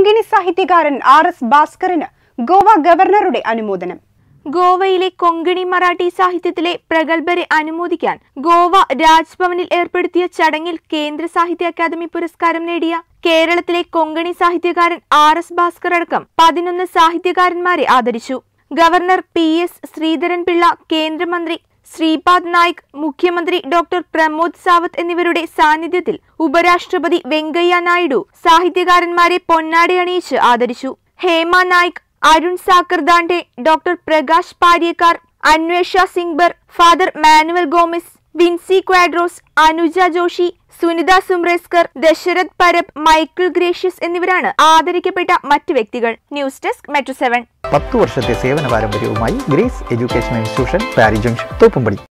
കൊങ്കിണി സാഹിത്യകാരൻ R S ഭാസ്കറിന് Goa ഗവർണറുടെ അനുമോദനം ഗോവയിലെ കൊങ്കണി മറാഠി സാഹിത്യത്തിലെ പ്രഗത്ഭരെ അനുമോദിക്കാൻ ഗോവ രാജ്ഭവനിൽ ഏർപ്പെടുത്തിയ ചടങ്ങിൽ കേന്ദ്ര സാഹിത്യ അക്കാദമി പുരസ്കാരം നേടിയ കേരളത്തിലെ കൊങ്കണി സാഹിത്യകാരൻ ആർ എസ് ഭാസ്കർ അടക്കം പതിനൊന്ന് സാഹിത്യകാരന്മാരെ ആദരിച്ചു governor P S Sreedharan Pillai കേന്ദ്രമന്ത്രി ശ്രീപാദ് നായിക് മുഖ്യമന്ത്രി ഡോക്ടർ പ്രമോദ് സാവത്ത് എന്നിവരുടെ സാന്നിധ്യത്തിൽ ഉപരാഷ്ട്രപതി വെങ്കയ്യ നായിഡു സാഹിത്യകാരന്മാരെ പൊന്നാടയണിയിച്ച് ആദരിച്ചു ഹേമ നായിക് അരുൺ സാക്കർദാണ്ഡെ ഡോക്ടർ പ്രകാശ് പാരിയക്കാർ അന്വേഷ സിംഗ്ബർ ഫാദർ മാനുവൽ ഗോമിസ് വിൻസി ക്വാഡ്രോസ് അനുജ ജോഷി സുനിത സുംറേസ്കർ ദശരഥ് പരബ് മൈക്കിൾ ഗ്രേഷ്യസ് എന്നിവരാണ് ആദരിക്കപ്പെട്ട മറ്റ് വ്യക്തികൾ ന്യൂസ് ഡെസ്ക് മെട്രോ സെവൻ പത്തു വർഷത്തെ സേവന പാരമ്പര്യവുമായി grace education institution Pari junction Thoppumpady